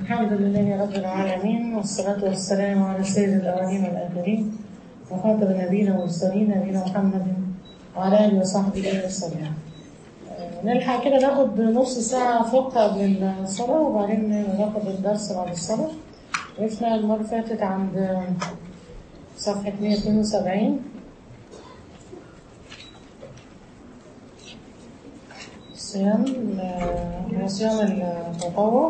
الحمد لله رب العالمين والصلاة والسلام على سيد الأولين والآخرين وخاتم نبينا والمرسلين نبينا محمد وعلى آله وصحبه وسلم. آه، نلحق كده ناخد نص ساعة فقه قبل الصلاة وبعدين ناخد الدرس بعد الصلاة. وقفنا المرة اللي فاتت عند صفحة 172 صيام آه، صيام التطوع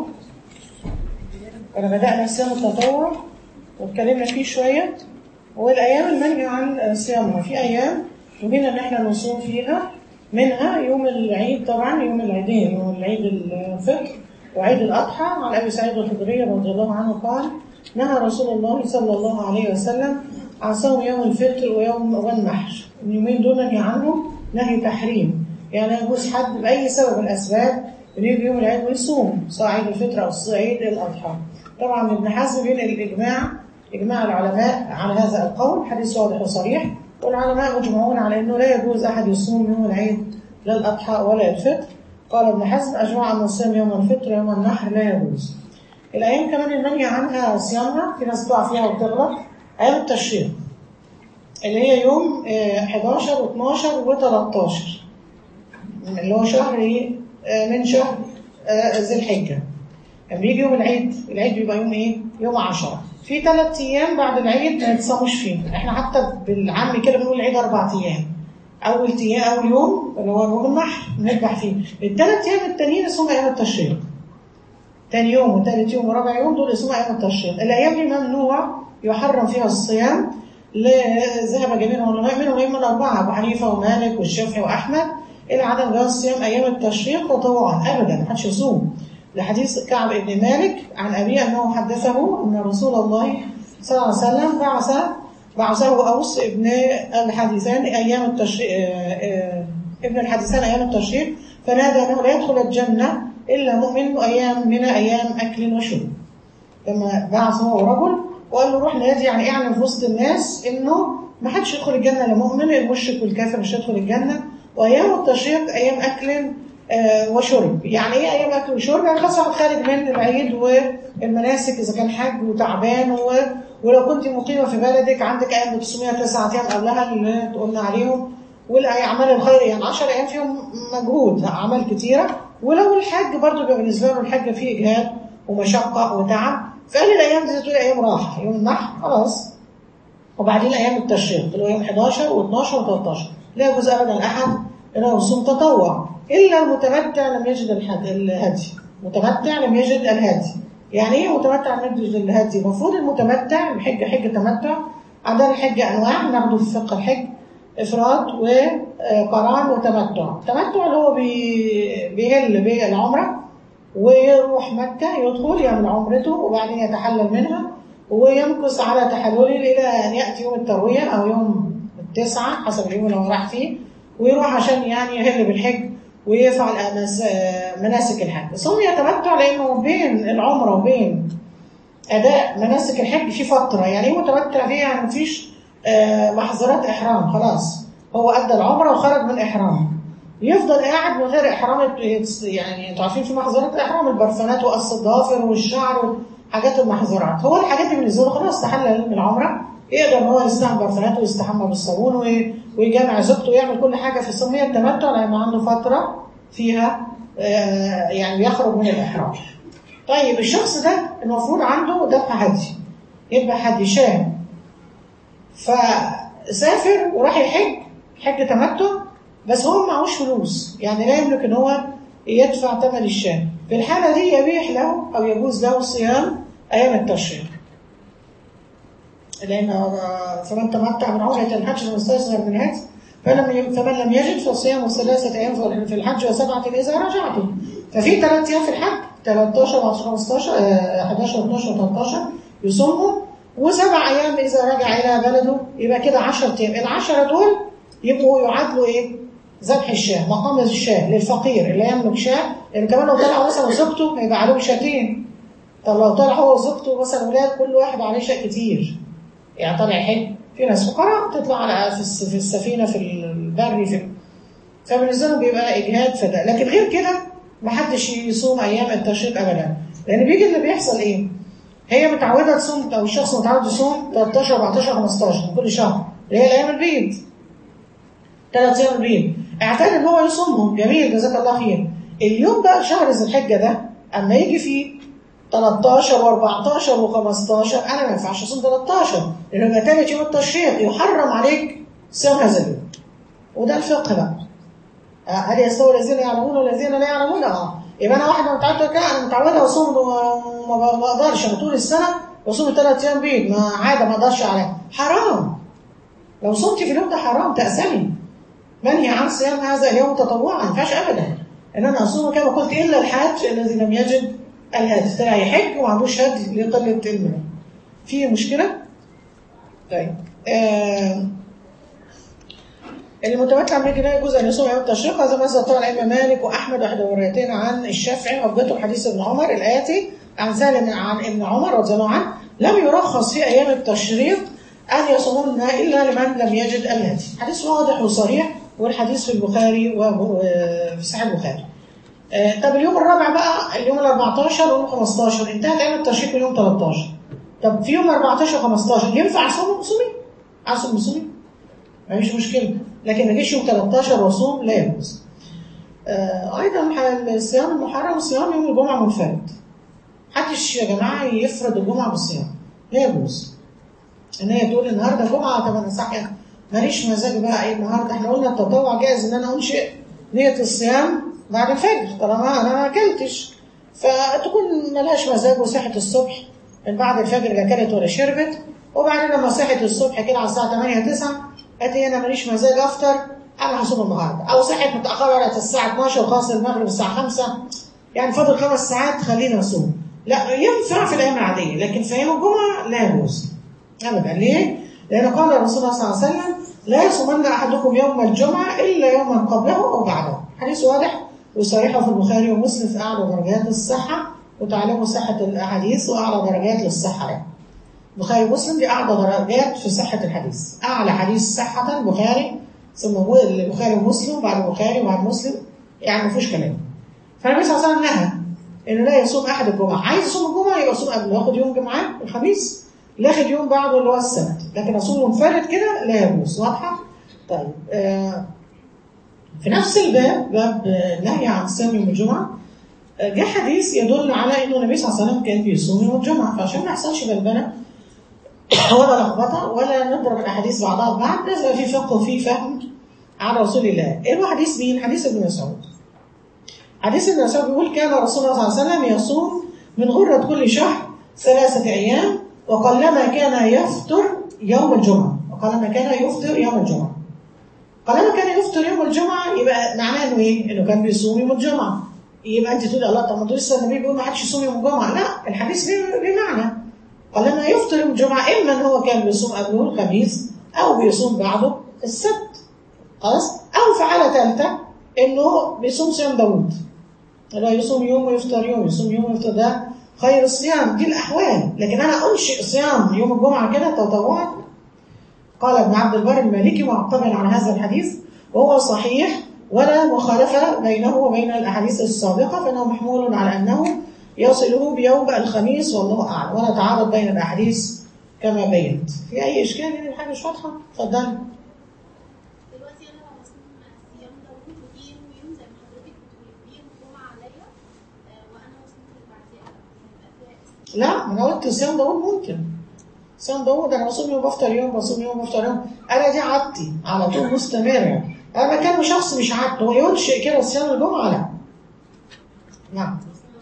كنا بدأنا صيام التطوع واتكلمنا فيه شوية والأيام المنهي عن صيامها في أيام نهينا إن إحنا نصوم فيها منها يوم العيد طبعا يوم العيدين يوم العيد الفطر وعيد الأضحى عن أبي سعيد الخدري رضي الله عنه قال نهى رسول الله صلى الله عليه وسلم عن صوم يوم الفطر ويوم والنحر اليومين دول نهي عنهم نهي تحريم يعني يجوز حد بأي سبب من الأسباب إنه يجي يوم العيد ويصوم سواء عيد الفطر أو عيد الأضحى طبعا ابن حزم بين الإجماع إجماع العلماء على هذا القول حديث واضح وصريح والعلماء مجمعون على أنه لا يجوز أحد يصوم يوم العيد لا الأضحى ولا الفطر قال ابن حزم أجمع أن الصيام يوم الفطر يوم النحر لا يجوز الأيام كمان المنهي عنها صيامها في ناس تقع فيها وتغلط أيام التشريق اللي هي يوم 11 و12 و13 اللي هو شهر ايه من شهر ذي الحجه لما بيجي يوم العيد العيد بيبقى يوم ايه يوم 10 في ثلاث ايام بعد العيد ما يتصاموش فيه احنا حتى بالعام كده بنقول العيد اربع ايام اول ايام اول يوم اللي هو يوم النحر نذبح فيه الثلاث ايام التانيين اسمهم ايام التشريق تاني يوم وثالث يوم ورابع يوم دول اسمهم ايام التشريق الايام دي ممنوع يحرم فيها الصيام ذهب جميع العلماء منهم الائمه الاربعه ابو حنيفه ومالك والشافعي واحمد إلى عدم جواز صيام أيام التشريق تطوعا أبدا ما حدش يصوم لحديث كعب بن مالك عن أبيه أنه حدثه أن رسول الله صلى الله عليه وسلم بعث بعثه أوس ابن الحديثان أيام التشريق ابن الحديثان أيام التشريق فنادى أنه لا يدخل الجنة إلا مؤمن أيام من أيام أكل وشرب لما بعث هو رجل وقال له روح نادي يعني اعلن في وسط الناس انه ما حدش يدخل الجنه الا مؤمن المشرك والكافر مش هيدخل الجنه وايام التشريق ايام اكل آه وشرب يعني ايه ايام اكل وشرب يعني خلاص واحد خارج من العيد والمناسك اذا كان حج وتعبان و... ولو كنت مقيمه في بلدك عندك ايام 909 ايام قبلها اللي قلنا عليهم والاعمال الخير يعني 10 ايام فيهم مجهود اعمال كتيره ولو الحج برضه بيبقى بالنسبه له الحج فيه اجهاد ومشقه وتعب فقال الايام دي تقول ايام راحه يوم النحر خلاص وبعدين ايام التشريق اللي هو يوم 11 و12 و13 لا يجوز ابدا احد انه يصوم تطوع الا المتمتع لم يجد الهدي متمتع لم يجد الهدي يعني ايه متمتع لم يجد الهدي المفروض المتمتع الحج حج تمتع عندنا الحج انواع ناخده في فقه الحج افراد وقران وتمتع التمتع اللي هو بيهل بالعمره ويروح مكه يدخل يعمل عمرته وبعدين يتحلل منها ويمكث على تحلله الى ان ياتي يوم الترويه او يوم التسعه حسب اليوم اللي هو راح فيه ويروح عشان يعني يهل بالحج ويفعل مناسك الحج بس هم يتمتع لانه بين العمره وبين اداء مناسك الحج في فتره يعني ايه متمتع فيه يعني مفيش محظورات احرام خلاص هو ادى العمره وخرج من احرام يفضل قاعد من غير احرام يعني انتوا عارفين في محظورات الاحرام البرفانات وقص الضوافر والشعر وحاجات المحظورات هو الحاجات دي بالنسبه له خلاص تحلل من العمره يقدر ان هو يستعمل برفانات ويستحمى بالصابون ويجامع زوجته ويعمل كل حاجه في الصوم هي التمتع لانه عنده فتره فيها يعني يخرج من الاحرام. طيب الشخص ده المفروض عنده ذبح هدي يذبح هدي شاه فسافر وراح يحج حج تمتع بس هو معهوش فلوس يعني لا يملك ان هو يدفع ثمن الشاه في الحاله دي يبيح له او يجوز له صيام ايام التشريق لأن فمن تمتع من عمرة الحج المستيسر من الهدي فلم فمن لم يجد فصيام ثلاثة أيام في الحج وسبعة إذا رجعتم ففي ثلاث أيام في الحج 13 و 15 11 و 12 و 13 يصوموا وسبع أيام إذا رجع إلى بلده يبقى كده 10 أيام العشرة دول يبقوا يعادلوا إيه؟ ذبح الشاه مقام الشاه للفقير اللي يملك شاه لأن كمان لو طلع مثلا زوجته هيبقى عليهم شاتين طب لو طلع هو وزوجته مثلا ولاد كل واحد عليه شاة كتير يعني طالع حج في ناس فقراء تطلع على في السفينه في البر في فبالنسبه لهم بيبقى اجهاد فده لكن غير كده ما حدش يصوم ايام التشريق ابدا لان بيجي اللي بيحصل ايه هي متعوده تصوم او الشخص متعود يصوم 13 14 15 من كل شهر اللي هي الايام البيض ثلاث ايام البيض اعتاد ان هو يصومهم جميل جزاك الله خير اليوم بقى شهر ذي الحجه ده اما يجي فيه 13 و14 و15 انا ما ينفعش اصوم 13 لانه يبقى ثالث يوم التشريق يحرم عليك صيام هذا اليوم وده الفقه بقى آه، هل يستوي الذين يعلمون والذين لا يعلمون اه يبقى انا واحده متعوده كده انا متعوده اصوم وما ما اقدرش انا طول السنه بصوم ثلاث ايام بيض ما عاده ما اقدرش عليها حرام لو صمت في اليوم ده حرام تأسمي منهي عن صيام هذا اليوم تطوعا ما ينفعش ابدا ان انا اصوم كما قلت الا الحاج الذي لم يجد الهدي طلع يحج وما عندوش هدي لقله المال في مشكله؟ طيب آه المتمتع من لا يجوز ان يصوم يوم التشريق هذا ما ذكر الائمه مالك واحمد واحد وروايتين عن الشافعي وابدته حديث ابن عمر الاتي عن سالم عن ابن عمر رضي الله عنه لم يرخص في ايام التشريق ان يصومن الا لمن لم يجد الهدي حديث واضح وصريح والحديث في البخاري وفي صحيح البخاري آه، طب اليوم الرابع بقى اليوم ال 14 واليوم 15 انتهت ايام التشريق اليوم 13 طب في يوم 14 15 ينفع اصوم صومي؟ اصوم صومي؟ مفيش مشكله لكن ما اجيش يوم 13 واصوم لا يجوز. آه ايضا ح- الصيام المحرم صيام يوم الجمعه منفرد. محدش يا جماعه يفرض الجمعه بالصيام لا يجوز. ان هي تقول النهارده جمعه طب انا صاحيه ماليش مزاج بقى ايه النهارده احنا قلنا التطوع جائز ان انا انشئ نيه الصيام بعد الفجر طالما انا ما اكلتش فتكون ملهاش مزاج وصحت الصبح من بعد الفجر لا اكلت ولا شربت وبعدين لما صحت الصبح كده على الساعه 8 9 قالت لي انا ماليش مزاج افطر انا هصوم النهارده او صحت متاخره بقت الساعه 12 وخلاص المغرب الساعه 5 يعني فاضل خمس ساعات خلينا نصوم لا ينفع في الايام العاديه لكن في ايام الجمعه لا يجوز ابدا ليه؟ لان قال الرسول صلى الله عليه وسلم لا يصومن احدكم يوم الجمعه الا يوما قبله او بعده حديث واضح وصريح في البخاري ومسلم في اعلى درجات الصحه وتعلموا صحه الاحاديث واعلى درجات للصحه يعني. البخاري ومسلم دي اعلى درجات في صحه الحديث اعلى حديث صحه البخاري ثم هو البخاري ومسلم بعد البخاري وبعد مسلم يعني ما فيهوش كلام فالنبي صلى الله عليه وسلم نهى انه لا يصوم احد الجمعه عايز يصوم الجمعه يبقى يصوم قبل ياخد يوم جمعه الخميس ياخد يوم بعده اللي هو السبت لكن اصوم منفرد كده لا يجوز واضحه طيب آه في نفس الباب باب آه، نهي عن صيام يوم الجمعه آه، جاء حديث يدل على انه النبي صلى الله عليه وسلم كان بيصوم يوم الجمعه فعشان ما يحصلش بلبله ولا لخبطه ولا نضرب الاحاديث بعضها ببعض لازم يبقى في فقه وفي فهم عن رسول الله. ايه هو حديث مين؟ حديث ابن مسعود. حديث ابن مسعود بيقول كان رسول الله صلى الله عليه وسلم يصوم من غرة كل شهر ثلاثة أيام وقلما كان يفطر يوم الجمعة وقلما كان يفطر يوم الجمعة. قلما كان يفطر يوم الجمعة يبقى معناه انه ايه؟ انه كان بيصوم يوم الجمعة. يبقى انت تقول الله طب ما انتوا لسه النبي بيقول ما حدش يصوم يوم الجمعة، لا الحديث ليه ليه معنى. قال لما يفطر يوم الجمعة إما أن هو كان بيصوم قبله الخميس أو بيصوم بعده السبت خلاص أو في حالة ثالثة إنه بيصوم صيام داوود لا يصوم يوم ويفطر يوم يصوم يوم ويفطر ده خير الصيام دي الأحوال لكن أنا أنشئ صيام يوم الجمعة كده تطوعا قال ابن عبد البر المالكي معتمد على هذا الحديث وهو صحيح ولا مخالفة بينه وبين الأحاديث السابقة فإنه محمول على أنه يصله بيوم الخميس والله أعلم ولا تعارض بين الأحاديث كما بينت في أي إشكال يعني الحاجة مش واضحة؟ اتفضل دلوقتي انا لو هصوم صيام داوود وفي يوم ويوم زي ما حضرتك بتقولي في يوم جمعه عليا آه، وانا وصلت بعدها يبقى فيها اسم لا ما أنا قلت صيام داوود ممكن صيام داوود أنا بصوم يوم بفطر يوم بصوم يوم بفطر يوم أنا دي عادتي على طول مستمرة أما كان شخص مش عادته هو ينشئ كده صيام الجمعة لا نعم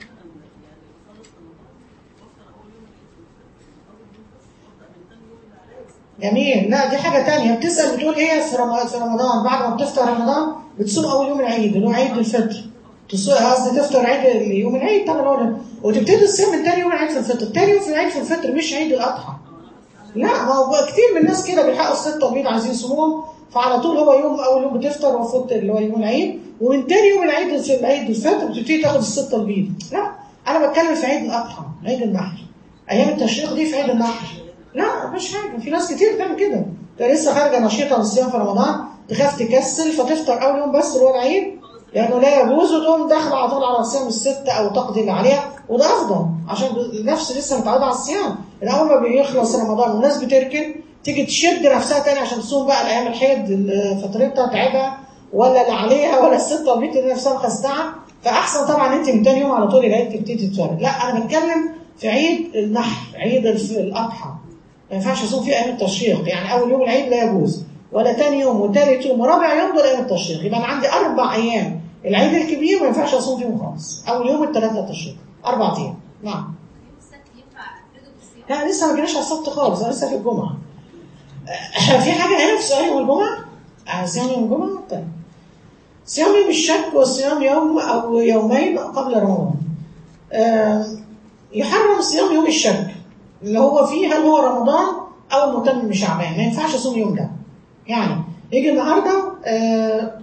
جميل لا دي حاجة تانية بتسأل بتقول ايه في رمضان في رمضان بعد ما بتفطر رمضان بتصوم أول يوم العيد اللي هو عيد الفطر تصوم قصدي تفطر عيد يوم العيد طبعا هو ده. وتبتدي الصيام من تاني يوم العيد في الفطر تاني يوم في العيد في الفطر مش عيد الأضحى لا ما هو بقى كتير من الناس كده بيلحقوا الستة البيض عايزين يصوموهم فعلى طول هو يوم أول يوم بتفطر وفطر اللي هو يوم العيد ومن تاني يوم العيد في عيد الفطر بتبتدي تاخد الستة البيض لا أنا بتكلم في عيد الأضحى عيد النحر أيام التشريق دي في عيد النحر لا مش حاجة في ناس كتير بتعمل كده ده لسه خارجة نشيطة للصيام في رمضان تخاف تكسل فتفطر أول يوم بس اللي هو العيد لانه لا يجوز وتقوم داخله على طول على صيام الست او تقضي اللي عليها وده افضل عشان النفس لسه متعوده على الصيام الاول ما بيخلص رمضان والناس بتركن تيجي تشد نفسها تاني عشان تصوم بقى الايام الحيض فترتها تعبها ولا اللي عليها ولا الست البيت اللي نفسها مخستعه فاحسن طبعا انت من تاني يوم على طول العيد تبتدي تتفرج لا انا بتكلم في عيد النحر عيد الف- الاضحى ما ينفعش اصوم فيه ايام التشريق يعني اول يوم العيد لا يجوز ولا تاني يوم وتالت يوم ورابع يوم دول ايام التشريق يبقى انا عندي اربع ايام العيد الكبير ما ينفعش اصوم فيهم خالص اول يوم الثلاثه التشريق اربع ايام نعم يوم السبت ينفع افرده بالصيام لا لسه ما جيناش على السبت خالص انا لسه في الجمعه أه، في حاجه هنا في سؤال يوم الجمعه آه، صيام يوم الجمعه طيب صيام يوم الشك وصيام يوم او يومين قبل رمضان آه، يحرم صيام يوم الشك اللي هو فيه هل هو رمضان او متمم شعبان ما ينفعش اصوم يوم ده يعني يجي النهارده آه،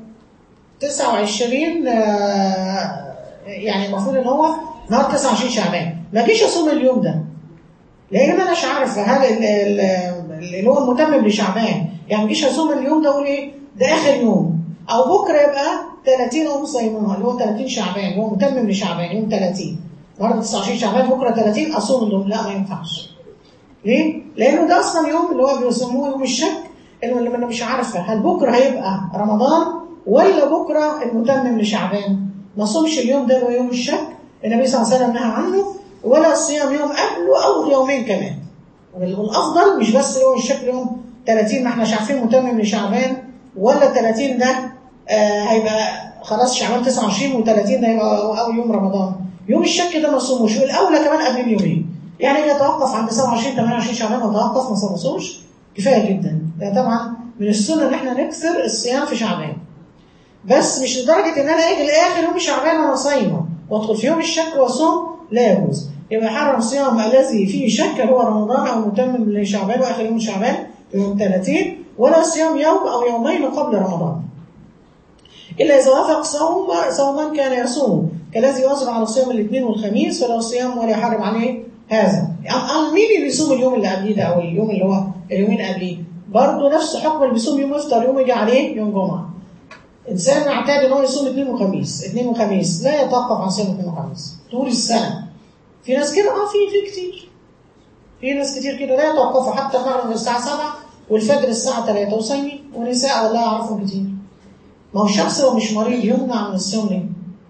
29 آه، يعني المفروض ان هو نهار 29 شعبان ما اجيش اصوم اليوم ده لان انا مش عارفه هل ال- ال- اللي هو المتمم لشعبان يعني مجيش اصوم اليوم ده اقول ايه ده اخر يوم او بكره يبقى 30 اقوم صايمها اللي هو 30 شعبان اللي هو متمم لشعبان يوم 30 النهارده 29 شعبان بكره 30 اصوم اليوم لا ما ينفعش ليه؟ لانه ده اصلا يوم اللي هو بيسموه يوم الشك اللي اللي انا مش عارفه هل بكره هيبقى رمضان ولا بكره المتمم لشعبان ما صومش اليوم ده اللي هو يوم الشك النبي صلى الله عليه وسلم نهى عنه ولا صيام يوم قبله او يومين كمان والافضل مش بس يوم الشك يوم 30 ما احناش عارفين متمم لشعبان ولا 30 ده آه هيبقى خلاص شعبان 29 و30 ده هيبقى اول يوم رمضان يوم الشك ده ما صوموش والاولى كمان قبل بيومين يعني يتوقف عند 27 28 شعبان وتوقف ما صوموش كفايه جدا ده طبعا من السنه ان احنا نكثر الصيام في شعبان بس مش لدرجه ان انا اجي لاخر يوم شعبان وانا صايمه وادخل في يوم الشك واصوم لا يجوز يبقى حرم صيام الذي فيه شك اللي هو رمضان او متمم لشعبان واخر يوم شعبان يوم 30 ولا صيام يوم او يومين قبل رمضان إلا إذا وافق صوم صوما كان يصوم كالذي يواظب على صيام الاثنين والخميس فلو صيام ولا يحرم عليه هذا يعني مين اللي بيصوم اليوم اللي قبليه ده أو اليوم اللي هو اليومين قبليه برضه نفس حكم اللي بيصوم يوم يفطر يوم يجي عليه يوم جمعة إنسان معتاد إن هو يصوم اثنين وخميس اثنين وخميس لا يتوقف عن صيام اثنين وخميس طول السنة في ناس كده اه في في كتير في ناس كتير كده لا يتوقفوا حتى المغرب الساعة 7 والفجر الساعة 3 وصايمين ونساء والله أعرفهم كتير ما هو الشخص لو مش مريض يمنع من الصيام ليه؟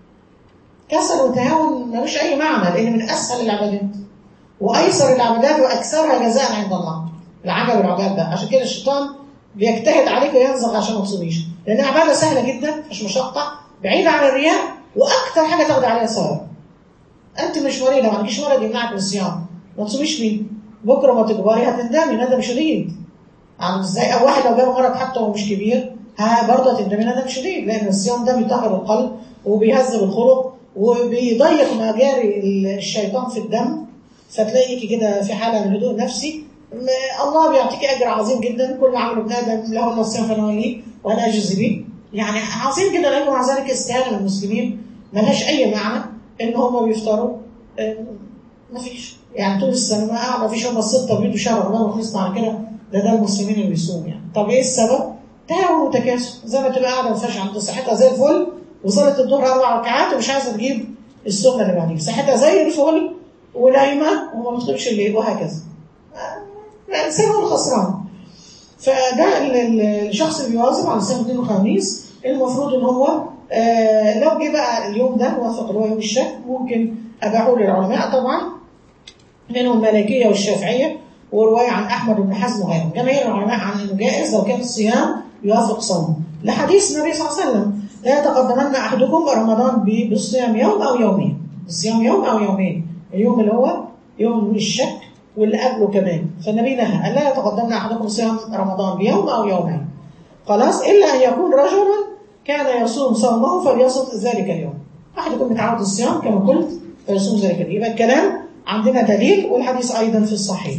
كسل وتهاون ملوش أي معنى لأن من أسهل العبادات وأيسر العبادات وأكثرها جزاء عند الله العجب والعجاب ده عشان كده الشيطان بيجتهد عليك وينزغ عشان ما تصوميش لأن عبادة سهلة جدا مش مشقة بعيدة عن الرياء وأكثر حاجة تاخد عليها ثواب أنت مش مريضة ما عندكيش مرض يمنعك من الصيام ما تصوميش ليه؟ بكرة ما تكبري هتندمي ندم شديد عامل ازاي او واحد لو جاله مرض حتى وهو مش كبير ها برضه هتندمي ندم شديد لان الصيام ده بيطهر القلب وبيهذب الخلق وبيضيق مجاري الشيطان في الدم فتلاقيكي كده في حاله من الهدوء النفسي م- الله بيعطيك اجر عظيم جدا كل ما عمل ابن ادم له الا الصيام فانا لي وانا اجزي به يعني عظيم جدا لكن مع ذلك استهانه من المسلمين ملهاش اي معنى ان هم بيفطروا ما فيش يعني طول السنه ما ما فيش هم الستة بيض وشهر رمضان وخلصنا على كده ده ده المسلمين اللي بيصوم يعني طب ايه السبب؟ تهاون وتكاسل زي ما تبقى قاعده ما فيهاش عند صحتها زي الفل وصلت الظهر اربع ركعات ومش عايزه تجيب السنه اللي بعديها صحتها زي الفل ونايمه وما بتطلبش الليل وهكذا آه، الانسان هو الخسران فده ال- ال- الشخص اللي بيواظب على صيام الاثنين والخميس المفروض ان هو آه لو جه بقى اليوم ده وافق اللي هو يوم الشك ممكن اباحه للعلماء طبعا منهم المالكيه والشافعيه وروايه عن احمد بن حزم وغيرهم جماهير العلماء عن انه جائز لو كان الصيام يوافق صومه لحديث النبي صلى الله عليه وسلم لا يتقدمن احدكم رمضان ب- بالصيام يوم او يومين بالصيام يوم او يومين اليوم اللي هو يوم الشك واللي قبله كمان فالنبي نهى أن لا يتقدمن احدكم صيام رمضان بيوم او يومين خلاص الا ان يكون رجلا كان يصوم صومه فليصم ذلك اليوم واحد يكون متعود الصيام كما قلت فيصوم ذلك اليوم يبقى الكلام عندنا دليل والحديث ايضا في الصحيح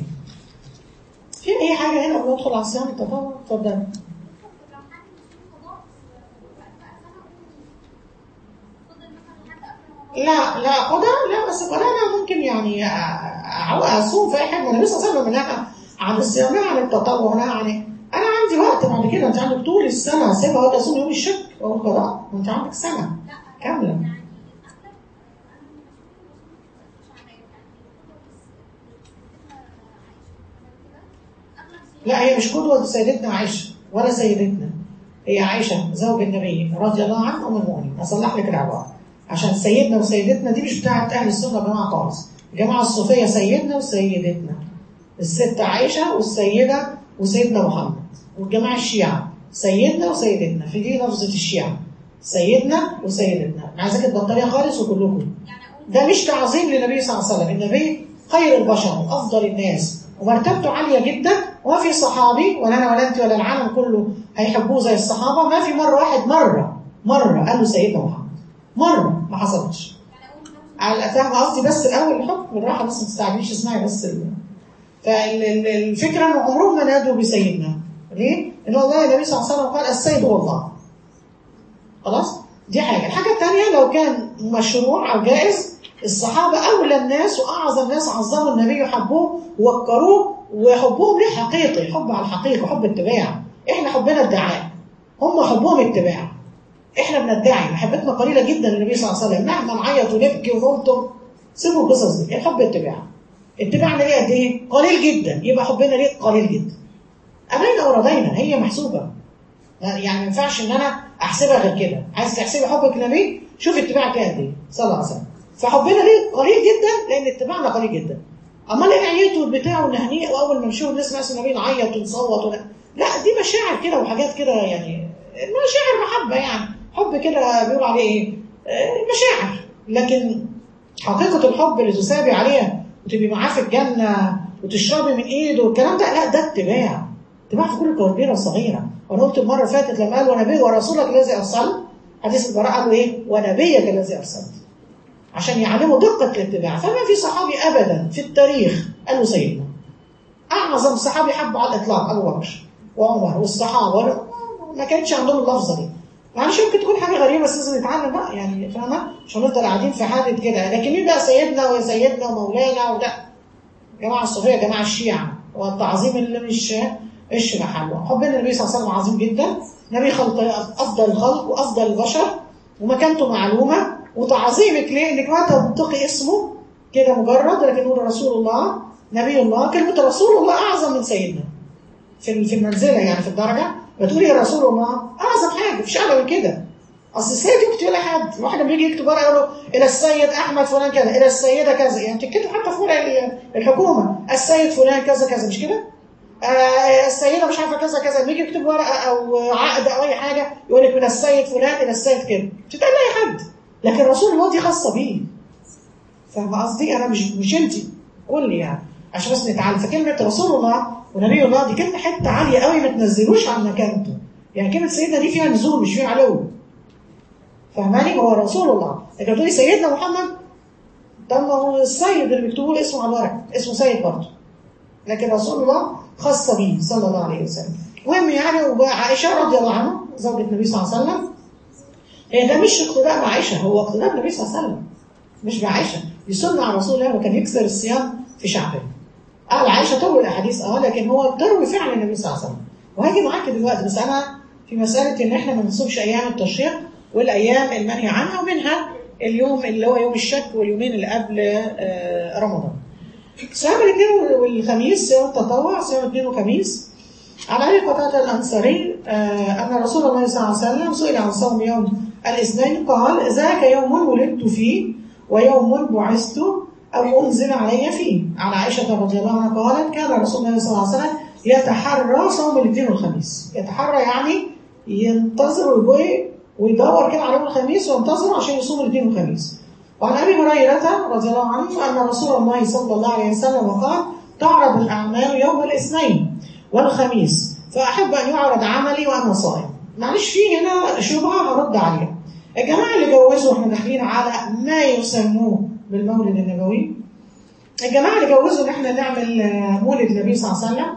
في اي حاجه هنا بندخل على الصيام التطوع اتفضل لا لا قضاء لا بس قضاء انا ممكن يعني أ- أ- اصوم في اي حاجه النبي صلى الله عليه وسلم نهى عن الصيام نهى عن التطوع نهى عن إيه؟ انا عندي وقت بعد كده انت عندك طول السنه اسيبها ولا اصوم يوم الشك او القضاء وانت عندك سنه لا كامله يعني اغلب لا هي مش قدوة سيدتنا عائشة ولا سيدتنا هي عائشة زوج النبي رضي الله عنها أم المؤمنين أصلح لك العبارة عشان سيدنا وسيدتنا دي مش بتاعت أهل السنة يا جماعة خالص الجماعة الصوفية سيدنا وسيدتنا الست عائشة والسيدة وسيدنا محمد والجماعة الشيعة سيدنا وسيدتنا في دي لفظة الشيعة سيدنا وسيدتنا أنا عايزاك تبطليها خالص وكلكم يعني اقول ده مش تعظيم للنبي صلى الله عليه وسلم النبي خير البشر وافضل الناس ومرتبته عاليه جدا وما في صحابي ولا انا ولا انت ولا العالم كله هيحبوه زي الصحابه ما في مره واحد مره مره قال له سيدنا محمد مره ما حصلتش يعني اقول لو على فاهم قصدي بس الاول الحكم بالراحه بس ما تستعجليش اسمعي بس ال... فالفكره ان عمرهم ما نادوا بسيدنا ليه؟ ان والله النبي صلى الله عليه وسلم قال السيد هو الله خلاص؟ دي حاجه، الحاجه الثانيه لو كان مشروع او جائز الصحابه اولى الناس واعظم ناس عظموا النبي وحبوه ووقروه وحبهم ليه حقيقي، حب على الحقيقه، حب اتباع. احنا حبنا ادعاء. هم حبهم اتباع. احنا بندعي محبتنا قليله جدا للنبي صلى الله عليه وسلم، مهما نعيط ونبكي ونلطم سيبوا القصص دي، الحب اتباع. اتباعنا ليه قد ايه؟ قليل جدا، يبقى حبنا ليه قليل جدا. أبينا ورضينا هي محسوبة يعني ما ينفعش ان انا احسبها غير كده عايز تحسبي حبك للنبي شوف اتباعك قد ايه صلى الله عليه وسلم فحبنا ليه قليل جدا لان اتباعنا قليل جدا امال ايه العيات والبتاع والنهنية واول ما نشوف نسمع اسم النبي نعيط ونصوت ولا لا دي مشاعر كده وحاجات كده يعني مشاعر محبه يعني حب كده بيقول عليه ايه آه، مشاعر لكن حقيقه الحب اللي تسابي عليها وتبقي معاه في الجنه وتشربي من ايده والكلام ده لا ده اتباع اتباع في كل كبيره وصغيره وانا قلت المره اللي فاتت لما قال ونبي ورسولك الذي ارسلت حديث البراء قالوا ايه ونبيك الذي ارسلت عشان يعلموا دقه الاتباع فما في صحابي ابدا في التاريخ قالوا سيدنا اعظم صحابي حبوا على الاطلاق ابو بكر وعمر والصحابه ما كانتش عندهم اللفظه دي معلش ممكن تكون حاجه غريبه بس لازم نتعلم بقى يعني فاهمه مش هنفضل قاعدين في حاله كده لكن مين بقى سيدنا وسيدنا ومولانا وده جماعه الصوفيه جماعه الشيعه والتعظيم اللي مش مش محله حبنا النبي صلى الله عليه وسلم عظيم جدا نبي خلق افضل الخلق وافضل البشر ومكانته معلومه وتعظيمك ليه انك ما تنطقي اسمه كده مجرد لكن نقول رسول الله نبي الله كلمه رسول الله اعظم من سيدنا في في المنزله يعني في الدرجه بتقولي يا رسول الله اعظم حاجه مفيش اعلى من كده اصل السيد دي بتقول حد واحد لما يجي يكتب ورقه يقول له الى السيد احمد فلان كذا الى السيده كذا يعني بتكتب حتى في ورق الحكومه السيد فلان كذا كذا مش كده؟ آه السيده مش عارفه كذا كذا لما يجي يكتب ورقه او عقد او اي حاجه يقول لك من السيد فلان الى السيد كده بتتقال لاي حد لكن رسول الله دي خاصه بيه فاهمه قصدي انا مش مش انت كل يعني عشان بس نتعلم فكلمه رسول الله ونبي الله دي كلمه حته عاليه قوي ما تنزلوش عن مكانته يعني كلمه سيدنا دي فيها نزول مش فيها علو فاهماني هو رسول الله لكن تقولي سيدنا محمد طب ما هو السيد اللي بيكتبوا له اسمه على الورق اسمه سيد برضه لكن رسول الله خاصة به صلى الله عليه وسلم المهم يعني وعائشة رضي الله عنها زوجة النبي صلى الله عليه وسلم هي ده مش اقتداء بعائشة هو اقتداء بالنبي صلى الله عليه وسلم مش بعائشة دي سنة على رسول الله وكان يكسر الصيام في شعبه قال عائشة تروي الأحاديث اه لكن هو تروي فعلا النبي صلى الله عليه وسلم وهاجي معاك دلوقتي بس أنا في مسألة إن إحنا ما نصومش أيام التشريق والأيام المنهي عنها ومنها اليوم اللي هو يوم الشك واليومين اللي قبل آه رمضان صيام الاثنين والخميس صيام التطوع صيام الاثنين والخميس على ابي قتاده الانصاري آه ان رسول الله صلى الله عليه وسلم سئل عن صوم يوم الاثنين قال ذاك يوم ولدت فيه ويوم بعثت او انزل علي فيه عن عائشه رضي الله عنها قالت كان رسول الله صلى الله عليه وسلم يتحرى صوم الاثنين والخميس يتحرى يعني ينتظر ويدور كده على يوم الخميس وينتظر عشان يصوم الاثنين والخميس وعن ابي هريره رضي الله عنه ان رسول الله صلى الله عليه وسلم قال تعرض الاعمال يوم الاثنين والخميس فاحب ان يعرض عملي وانا صائم معلش في هنا شبهه هرد عليها الجماعه اللي جوزوا احنا داخلين على ما يسموه بالمولد النبوي الجماعه اللي جوزوا ان احنا نعمل مولد النبي صلى الله عليه وسلم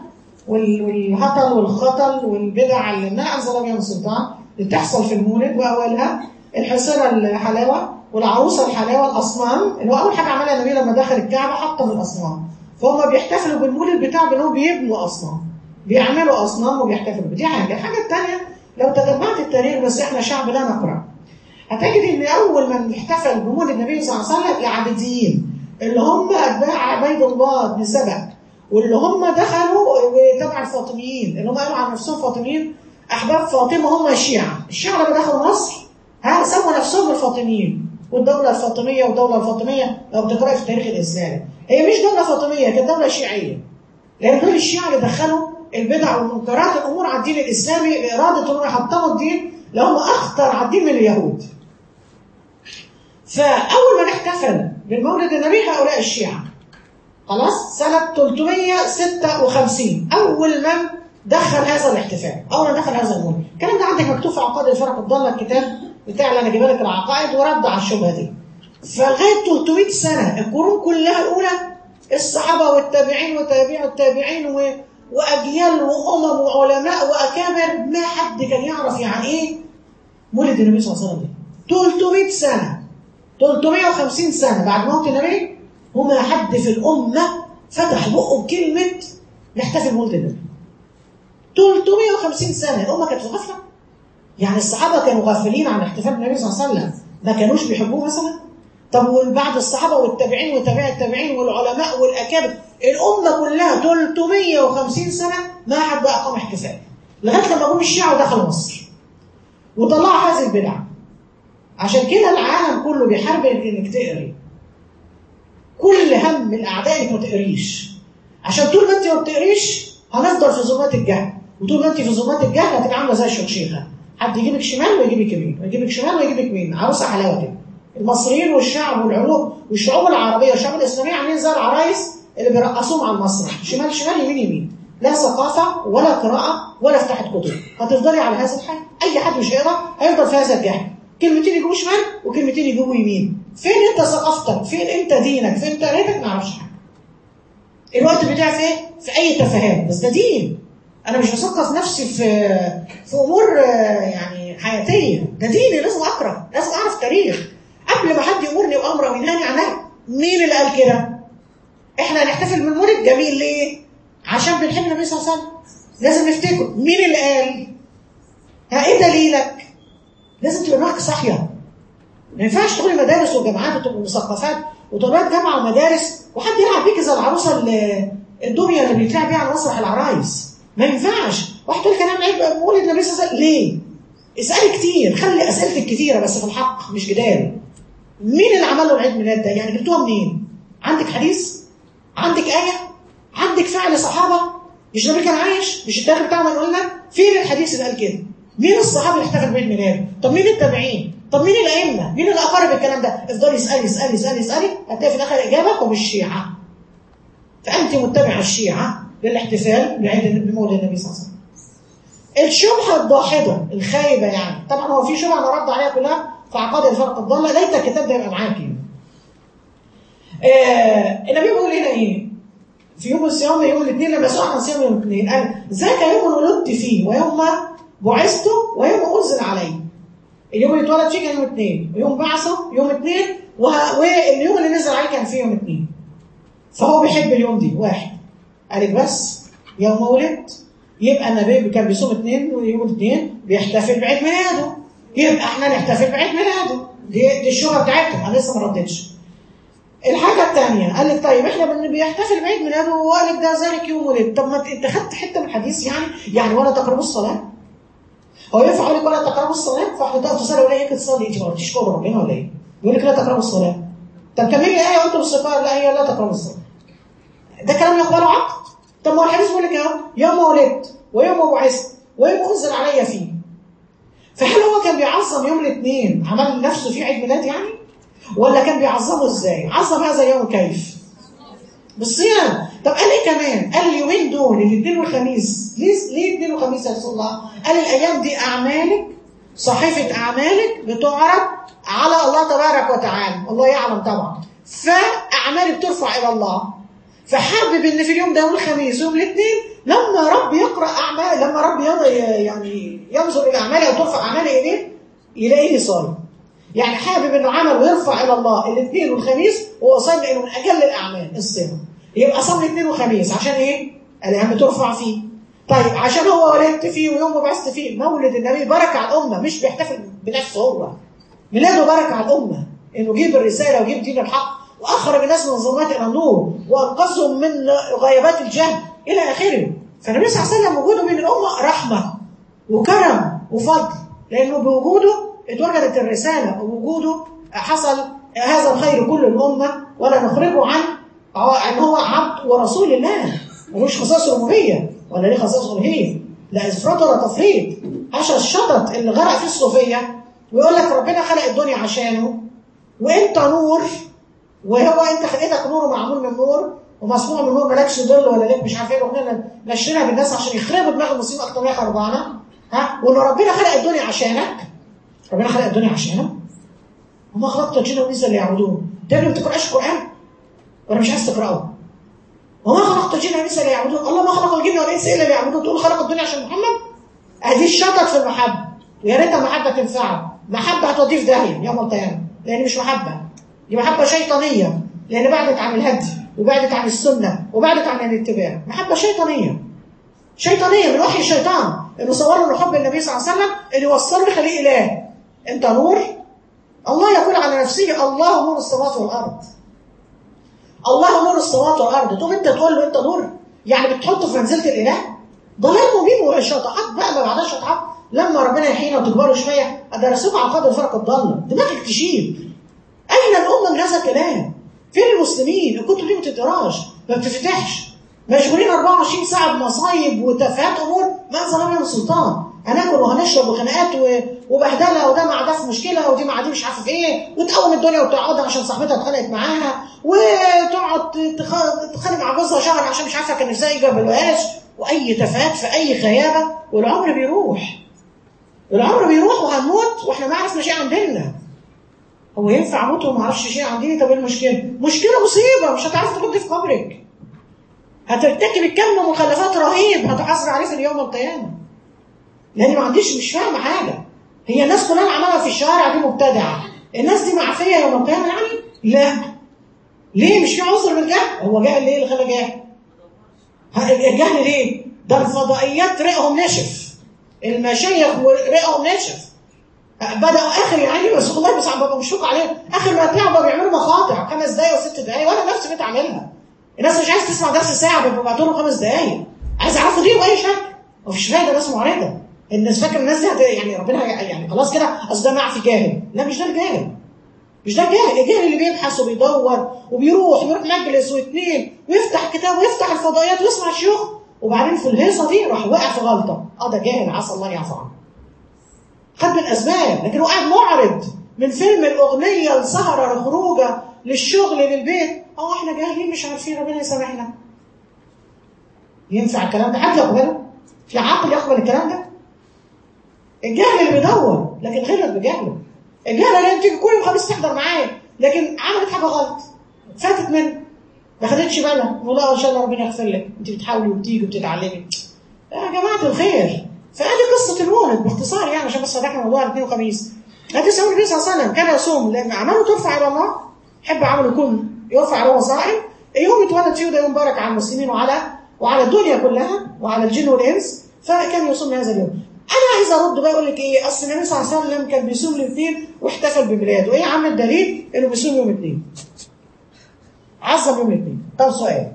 والهطل والخطل والبدع اللي ما انزل بها من سلطان اللي بتحصل في المولد واولها الحصيره الحلاوه والعروسه الحلاوه الاصنام اللي هو اول حاجه عملها النبي لما دخل الكعبه حطم الاصنام فهم بيحتفلوا بالمولد بتاع بانهم بيبنوا اصنام بيعملوا اصنام وبيحتفلوا دي حاجه الحاجه الثانيه لو تتبعت التاريخ بس احنا شعب لا نقرا هتجد ان اول من احتفل بمولد النبي صلى الله عليه وسلم العابديين اللي هم اتباع عبيد الله بن سبأ واللي هم دخلوا تبع الفاطميين اللي هم قالوا عن نفسهم فاطميين احباب فاطمه هم الشيعه الشيعه لما دخلوا مصر ها سموا نفسهم الفاطميين والدوله الفاطميه والدوله الفاطميه لو بتقراي في التاريخ الاسلامي هي مش دوله فاطميه كانت دوله شيعيه لان دول الشيعه اللي دخلوا البدع والمنكرات الامور على الدين الاسلامي باراده انهم يحطموا الدين لهم اخطر على الدين من اليهود فاول من احتفل بمولد النبي هؤلاء الشيعه خلاص سنة 356 أول من دخل هذا الاحتفال أول من دخل هذا المولد الكلام ده عندك مكتوب في عقائد الفرق الضالة الكتاب بتاع اللي أنا جايبه لك العقائد ورد على الشبهة دي فلغاية 300 سنة القرون كلها الأولى الصحابة والتابعين وتابع التابعين و... وأجيال وأمم وعلماء وأكابر ما حد كان يعرف يعني إيه مولد النبي صلى الله عليه وسلم 300 سنة 350 سنة بعد موت النبي وما حد في الأمة فتح بقه بكلمة نحتفل بمولد النبي 350 سنة الأمة كانت في غفلة يعني الصحابة كانوا غافلين عن احتفال بالنبي صلى الله عليه وسلم ما كانوش بيحبوه مثلا طب وبعد الصحابة والتابعين وتابع التابعين والعلماء والأكابر الأمة كلها 350 سنة ما حد بقى قام احتفال لغاية لما جم الشيعة ودخلوا مصر وطلعوا هذه البدع عشان كده العالم كله بيحارب انك تقري كل هم الاعداء انك ما تقريش عشان طول ما انت ما بتقريش هنفضل في ظلمات الجهل وطول ما انت في ظلمات الجهل هتبقى عامله زي الشيخه حد يجيبك شمال ويجيبك يمين ويجيبك شمال ويجيبك يمين عروسه حلاوه كده المصريين والشعب والعروب والشعوب العربيه والشعوب الاسلاميه عاملين زي العرايس اللي بيرقصوهم على المسرح شمال شمال يمين يمين لا ثقافه ولا قراءه ولا فتحت كتب هتفضلي على هذا الحال اي حد مش هيقرا هيفضل في هذا الجهل كلمتين يجيبوا شمال وكلمتين يجيبوا يمين فين انت ثقافتك فين انت دينك فين انت قريتك ما اعرفش حاجه الوقت بتاعي في ايه في اي تفاهات بس ده دين انا مش بثقف نفسي في في امور يعني حياتيه ده ديني لازم اقرا لازم اعرف التاريخ قبل ما حد يامرني بامر او ينهاني عنها مين اللي قال كده احنا هنحتفل بالمولد جميل ليه عشان بنحب النبي صلى الله عليه وسلم لازم نفتكر مين اللي قال ها ايه دليلك لازم تبقى دماغك صاحيه ما ينفعش تدخلي مدارس وجامعات وتبقى مثقفات وتبقى جامعه ومدارس وحد يلعب بيك زي العروسه الدميه اللي بيتلعب بيها على مسرح العرايس ما ينفعش واحد تقول كلام عيب مولد النبي صلى الله عليه وسلم ليه؟ اسالي كتير خلي اسئلتك كتيره بس في الحق مش جدال مين اللي عمل له العيد ميلاد ده؟ يعني جبتوها منين؟ عندك حديث؟ عندك آية؟ عندك فعل صحابة؟ مش النبي كان عايش؟ مش التاريخ بتاعه ما قلنا؟ فين الحديث اللي قال كده؟ مين الصحابة اللي احتفل بعيد ميلاده؟ طب مين التابعين؟ طب مين الأئمة؟ مين اللي أقرب الكلام ده؟ افضلي اسألي اسألي اسألي اسألي هتلاقي في الآخر الإجابة هم الشيعة. فأنت متبعة الشيعة للاحتفال بعيد بمولد النبي صلى الله عليه وسلم. الشبهة الضاحضة الخايبة يعني، طبعا هو في شبهة أنا رد عليها كلها في عقائد الفرق الضالة، ليت الكتاب ده يبقى معاكي. آه النبي بيقول هنا إيه؟ في يوم الصيام يوم الاثنين لما سئل عن صيام يوم الاثنين قال ذاك يوم ولدت فيه ويوم بعثت ويوم انزل علي اليوم اللي اتولد فيه كان يوم اثنين ويوم بعثه يوم اثنين وه... واليوم اللي نزل عليه كان فيه يوم اثنين فهو بيحب اليوم دي واحد قالك بس يوم ولدت يبقى النبي كان بيصوم اثنين ويوم الاثنين بيحتفل بعيد ميلاده يبقى احنا نحتفل بعيد ميلاده دي, دي الشهره بتاعتهم انا لسه ما ردتش الحاجة الثانية قال لك طيب احنا بيحتفل بعيد ميلاده وقال لك ده ذلك يوم ولد طب ما انت خدت حتة من الحديث يعني يعني ولا تقربوا الصلاة هو ينفع يقول لك ولا تقربوا الصلاة فاحنا تقف تصلي ولا هيك تصلي انت ما رضيتش تشكر ربنا ولا ايه؟ يقول لك لا تقربوا الصلاة طب كملي الآية وانتم بالصفات لا هي لا تقربوا الصلاة ده كلام يقبله عقد طب ما هو الحديث بيقول لك اهو يوم ولدت ويوم بعثت ويوم انزل علي فيه فهل هو كان بيعظم يوم الاثنين عمل نفسه فيه عيد ميلاد يعني؟ ولا كان بيعظمه ازاي عظم هذا اليوم كيف بالصيام طب قال ايه كمان قال اليومين دول الاثنين والخميس ليه ليه الاثنين والخميس يا رسول الله قال الايام دي اعمالك صحيفه اعمالك بتعرض على الله تبارك وتعالى الله يعلم طبعا فاعمالك ترفع الى الله فحابب ان في اليوم ده يوم الخميس ويوم الاثنين لما رب يقرا اعمال لما رب يعني ينظر الى اعمالي او ترفع اعمالي اليه يلاقيه صايم يعني حابب انه عمل ويرفع الى الله الاثنين والخميس وهو صايم لانه من اجل الاعمال الصيام يبقى صام الاثنين والخميس عشان ايه؟ الايام بترفع فيه طيب عشان هو ولدت فيه ويوم بعثت فيه مولد النبي بركه على الامه مش بيحتفل بنفسه هو ميلاده بركه على الامه انه جيب الرساله وجيب دين الحق واخرج الناس من الظلمات الى النور وانقذهم من غيبات الجهل الى اخره فالنبي صلى الله عليه وسلم وجوده بين الامه رحمه وكرم وفضل لانه بوجوده اتوجدت الرساله وبوجوده حصل هذا الخير كل الامه ولا نخرجه عن ان هو عبد ورسول الله ملوش خصائص ربوبيه ولا ليه خصائص الوهيه لا افراط ولا تفريط عشان الشطط اللي غرق فيه الصوفيه ويقول لك ربنا خلق الدنيا عشانه وانت نور وهو انت خلقتك نور ومعمول من نور ومصنوع من نور مالكش ظل ولا ليك مش عارف ايه ربنا نشرها بالناس عشان يخربوا دماغ المسلمين اكتر ما هي خربانه ها وان ربنا خلق الدنيا عشانك ربنا خلق الدنيا عشانك وما خلقت الجن والانس اللي يعبدون ده ما بتقراش قران ولا مش عايز تقراه وما خلقت الجن والانس اللي يعبدون الله ما خلق الجن والانس الا ليعبدون تقول خلق الدنيا عشان محمد ادي الشطط في المحبه ويا ريتها محبه تنفعه محبه هتوديه في داهيه يوم القيامه لان مش محبه دي محبه شيطانيه لان بعدت عن الهدي وبعدت عن السنه وبعدت عن الاتباع محبه شيطانيه شيطانيه من وحي الشيطان انه صوروا له حب النبي صلى الله عليه وسلم اللي وصله لخليق اله انت نور الله يقول على نفسه الله نور السماوات والارض الله نور السماوات والارض تقوم انت تقول له انت نور يعني بتحطه في منزله الاله ضلال مبين وشطحات بقى ما بعدها شطحات لما ربنا يحيينا وتكبروا شويه درسوك على قدر الفرق الضاله دماغك تشيل اين الامه من هذا الكلام؟ فين المسلمين؟ الكتب دي ما بتتقراش ما بتفتحش مشغولين 24 ساعه بمصايب وتفاهات امور ما انزل الله من سلطان هناكل وهنشرب وخناقات وبهدله وده مع ده في مشكله ودي مع دي مش عارف ايه وتقوم الدنيا وتقعدها عشان صاحبتها اتخانقت معاها وتقعد تتخانق مع جوزها شهر عشان مش عارفه كان ازاي يجابلوهاش واي تفاهات في اي خيابه والعمر بيروح العمر بيروح وهنموت واحنا ما عرفنا شيء عن ديننا هو ينفع اموت وما اعرفش شيء عن ديني طب ايه المشكله؟ مشكله مصيبه مش هتعرف ترد في قبرك هترتكب كم مخلفات رهيب هتحاسب عليه في اليوم القيامه لاني ما عنديش مش فاهمه حاجه هي الناس كلها عمالة في الشارع دي مبتدعه الناس دي معفيه يوم القيامه يعني لا ليه مش في عذر بالجهل هو جاهل ليه اللي خلى جاهل الجهل ليه ده الفضائيات رئهم نشف المشايخ رئهم نشف بدأوا آخر يعني بس والله بس عم ببقى مشفوق عليهم آخر ما طلعوا بيعملوا مقاطع خمس دقايق وست دقايق وأنا نفسي بقيت أعملها الناس مش عايز تسمع درس ساعة بيبقوا لهم خمس دقايق عايز أعرفوا دي بأي شكل مفيش فايدة ناس معرضة الناس فاكرة الناس دي يعني ربنا يعني خلاص كده أصل ده معفي جاهل لا مش ده الجاهل مش ده الجاهل الجاهل اللي بيبحث وبيدور وبيروح ويروح مجلس واثنين ويفتح كتاب ويفتح الفضائيات ويسمع الشيوخ وبعدين في الهيصه دي راح وقع في غلطه اه ده جاهل عسى الله يعفو عنه خد بالاسباب لكن هو قاعد معرض من فيلم الاغنيه لسهره لخروجه للشغل للبيت اه احنا جاهلين مش عارفين ربنا يسامحنا ينفع الكلام ده حد يقبله في عقل يقبل الكلام ده الجهل اللي بيدور لكن غيرك بجهله الجهل اللي بتيجي كل يوم خميس تحضر معاه لكن عملت حاجه غلط فاتت منه ما خدتش بالها والله ان شاء الله ربنا يغفر لك انت بتحاولي وبتيجي وبتتعلمي يا جماعه الخير فادي قصه المولد باختصار يعني عشان بس فتحنا موضوع الاثنين وخميس هذا سيدنا النبي صلى الله عليه وسلم كان يصوم لان اعماله ترفع الى الله يحب عمله يكون يرفع له صائم يوم اتولد فيه ده يوم بارك على المسلمين وعلى وعلى الدنيا كلها وعلى الجن والانس فكان يصوم هذا اليوم انا عايز ارد بقى اقول لك ايه اصل النبي صلى الله عليه وسلم كان بيصوم الاثنين واحتفل بميلاده ايه يا عم الدليل انه بيصوم يوم الاثنين عظم يوم الاثنين طب سؤال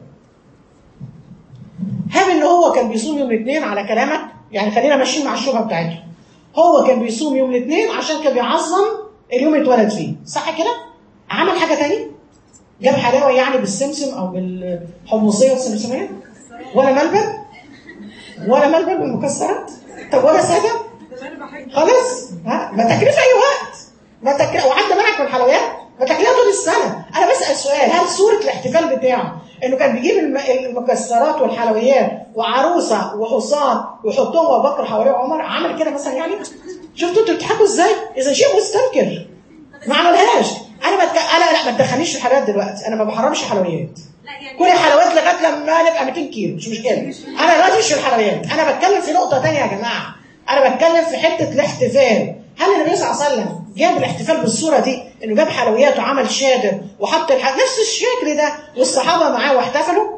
هل ان هو كان بيصوم يوم الاثنين على كلامك يعني خلينا ماشيين مع الشبهه بتاعته هو كان بيصوم يوم الاثنين عشان كان بيعظم اليوم اللي اتولد فيه صح كده عمل حاجه تاني جاب حلاوه يعني بالسمسم او بالحمصيه والسمسميه ولا ملبن ولا ملبن بالمكسرات طب ولا ساده خلاص ها ما تاكليه في اي وقت ما تاكليه وعدى منعك من الحلويات ما تاكليها طول السنه انا بسال سؤال هل صوره الاحتفال بتاعه انه كان بيجيب المكسرات والحلويات وعروسه وحصان ويحطهم ابو بكر حواليه عمر عمل كده مثلا يعني شفتوا انتوا بتضحكوا ازاي؟ اذا شيء مستنكر ما عملهاش انا بتك... انا لا ما تدخلنيش في الحلويات دلوقتي انا ما بحرمش حلويات كل حلويات لغايه لما نبقى 200 كيلو مش مشكله انا دلوقتي مش في الحلويات انا بتكلم في نقطه ثانيه يا جماعه انا بتكلم في حته الاحتفال هل النبي صلى الله عليه وسلم جاب الاحتفال بالصوره دي انه جاب حلويات وعمل شادر وحط الح... نفس الشكل ده والصحابه معاه واحتفلوا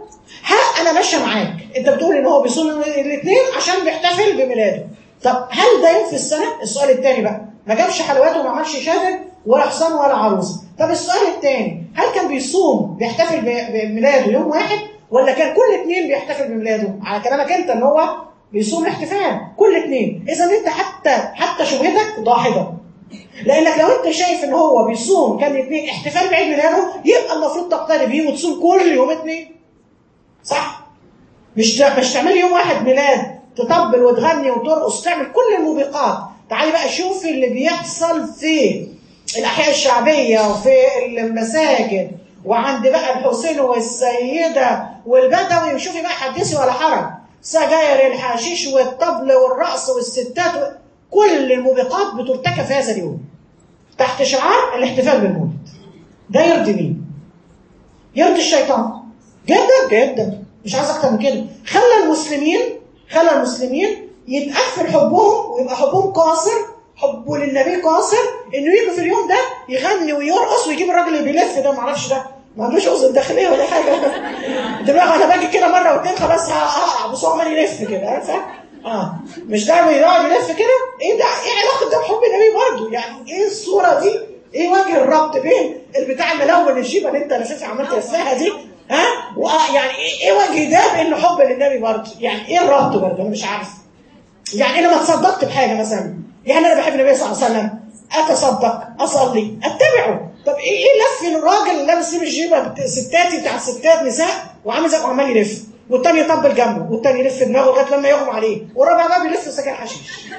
ها انا ماشيه معاك انت بتقول ان هو بيصوم الاثنين عشان بيحتفل بميلاده طب هل ده يوم في السنه السؤال الثاني بقى ما جابش حلويات وما عملش شادر ولا حصان ولا عروسه طب السؤال الثاني هل كان بيصوم بيحتفل ب- بميلاده يوم واحد ولا كان كل اثنين بيحتفل بميلاده على كلامك انت ان هو بيصوم احتفال كل اثنين اذا انت حتى حتى شبهتك ضاحضه لانك لو انت شايف ان هو بيصوم كان اثنين احتفال بعيد ميلاده يبقى المفروض تقترب بيه وتصوم كل يوم اثنين صح مش ت- مش تعملي يوم واحد ميلاد تطبل وتغني وترقص تعمل كل الموبقات تعالي بقى شوفي اللي بيحصل في الاحياء الشعبيه وفي المساجد وعند بقى الحسين والسيده والبدوي وشوفي بقى حدثي ولا حرج سجاير الحشيش والطبل والرقص والستات و... كل الموبقات بترتكب في هذا اليوم تحت شعار الاحتفال بالمولد ده يرضي مين؟ يرضي الشيطان جدا جدا مش عايز اكتر من كده خلى المسلمين خلى المسلمين يتقفل حبهم ويبقى حبهم قاصر حبه للنبي قاصر انه يجي في اليوم ده يغني ويرقص ويجيب الراجل اللي بيلف ده معرفش ده ما عندوش اذن داخليه ولا حاجه دماغ انا باجي كده مره واثنين خلاص هقع بس هو عمال يلف كده عارفه اه مش ده بيقعد يلف كده ايه ده ايه علاقه ده بحب النبي برضه يعني ايه الصوره دي ايه وجه الربط بين البتاع الملون الجيبه اللي انت لفيفها عمال تلفها دي ها وآه يعني ايه ايه وجه ده بانه حب للنبي برضه يعني ايه الربط برضه انا مش عارف يعني انا ما تصدقت بحاجه مثلا يعني انا بحب النبي صلى الله عليه وسلم اتصدق اصلي اتبعه طب ايه ايه لف الراجل اللي لابس الجيبه بت- ستاتي بتاع الستات نساء وعامل زي وعمال يلف والتاني يطبل جنبه والتاني يلف دماغه لغايه لما يغمى عليه والرابع بقى بيلف سجاير حشيش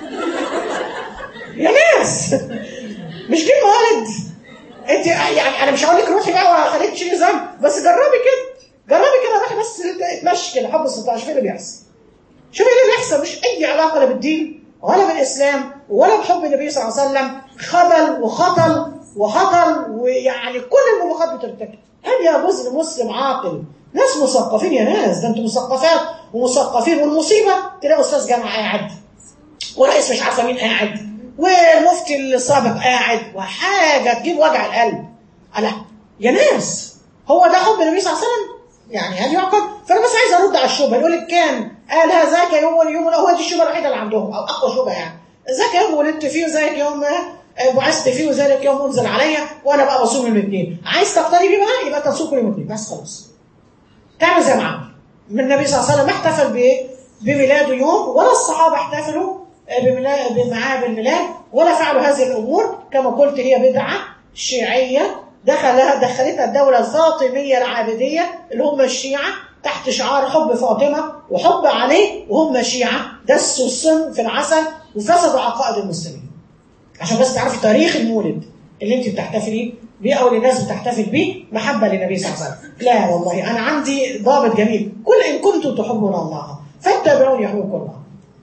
يا ناس مش دي الموالد انت يعني انا مش هقول لك روحي بقى وخليك تشيلي ذنب بس جربي كده جربي كده روحي بس اتمشي كده حب 16 شوفي اللي بيحصل شوفي اللي بيحصل مش اي علاقه لا بالدين ولا بالاسلام ولا بحب النبي صلى الله عليه وسلم خبل وخطل وهطل ويعني كل الموبقات بترتكب هل يا جزء مسلم عاقل ناس مثقفين يا ناس ده انتوا مثقفات ومثقفين والمصيبه تلاقي استاذ جامعه قاعد ورئيس مش عارفه مين قاعد والمفتي السابق قاعد وحاجه تجيب وجع القلب ألا يا ناس هو ده حب النبي صلى الله عليه وسلم يعني هل يعقل فانا بس عايز ارد على الشبهه يقول لك كان قال ذاك يوم اليوم هو دي الشبهه الوحيده اللي عندهم او اقوى شبهه يعني ذاك يوم ولدت فيه وذاك يوم بعثت فيه وذلك يوم انزل عليا وانا بقى بصوم يوم الاثنين عايز تقتدي بيه بقى يبقى تصوم كل يوم الاثنين بس خلاص تعمل زي ما عمل من النبي صلى الله عليه وسلم احتفل بايه؟ بميلاده يوم ولا الصحابه احتفلوا بميلاد معاه بالميلاد ولا فعلوا هذه الامور كما قلت هي بدعه شيعيه دخلها دخلتها الدوله الفاطميه العابديه اللي هم الشيعه تحت شعار حب فاطمه وحب علي وهم شيعه دسوا السم في العسل وفسدوا عقائد المسلمين. عشان بس تعرفي تاريخ المولد اللي انت بتحتفلي بيه او اللي الناس بتحتفل بيه محبه للنبي صلى الله عليه وسلم. لا والله انا عندي ضابط جميل كل ان كنتم تحبون الله فاتبعوني يحببكم الله.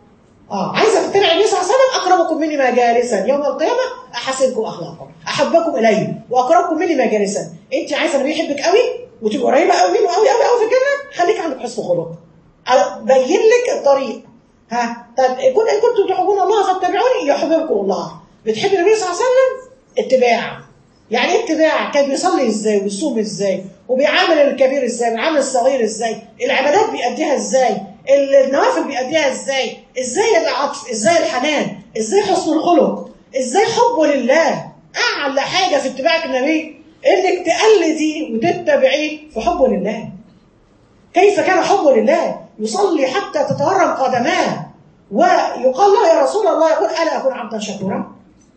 اه عايزه تتبع النبي صلى الله عليه وسلم اقربكم مني مجالسا يوم القيامه احسنكم اخلاقا احبكم الي واقربكم مني مجالسا انت عايزه النبي يحبك قوي وتبقى قريبه قوي منه قوي قوي قوي في الجنه خليك عندك حسن خلق بين لك الطريق ها طب كن ان كنتم تحبون الله فاتبعوني يحببكم الله بتحب النبي صلى الله عليه وسلم اتباع يعني ايه اتباع كان بيصلي ازاي ويصوم ازاي وبيعامل الكبير ازاي وبيعامل الصغير ازاي العبادات بيأديها ازاي النوافل بيأديها ازاي ازاي العطف ازاي الحنان ازاي حسن الخلق ازاي حبه لله اعلى حاجه في اتباعك النبي انك تقلدي وتتبعيه في حبه لله كيف كان حبه لله يصلي حتى تتورم قدماه ويقال له يا رسول الله يقول الا اكون عبدا شكورا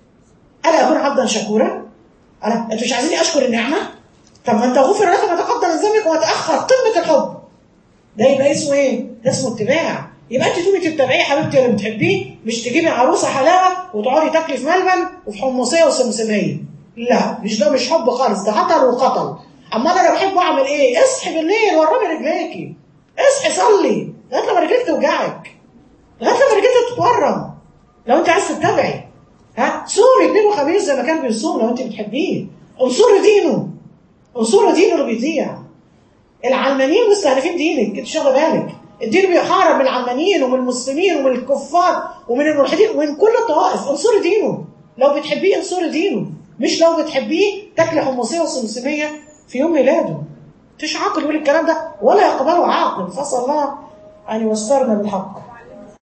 الا اكون عبدا شكورا انا انتوا مش عايزيني اشكر النعمه طب ما انت غفر لك ما تقدم من ذنبك وتاخر قمه الحب ده يبقى اسمه ايه؟ ده اسمه اتباع يبقى انت تقومي تتبعيه حبيبتي اللي بتحبيه مش تجيبي عروسه حلاوه وتقعدي تاكلي في ملبن وفي حمصيه وسمسميه لا مش ده مش حب خالص ده عطل وقتل اما انا لو بحب اعمل ايه؟ اصحي بالليل ورمي رجليكي اصحي صلي لغايه لما رجلك توجعك لغايه لما رجلك تتورم لو انت عايز تتبعي ها صومي اثنين وخميس زي ما كان بيصوم لو انت بتحبيه انصري دينه انصري دينه اللي بيضيع العلمانيين مستهدفين دينك انت شاغله بالك الدين بيحارب من العلمانيين ومن المسلمين ومن الكفار ومن الملحدين ومن كل الطوائف انصري دينه لو بتحبيه انصري دينه مش لو بتحبيه تاكلي حمصيه وسمسميه في يوم ميلاده مفيش عاقل يقول الكلام ده ولا يقبله عاقل فصل الله أن يوسرنا بالحق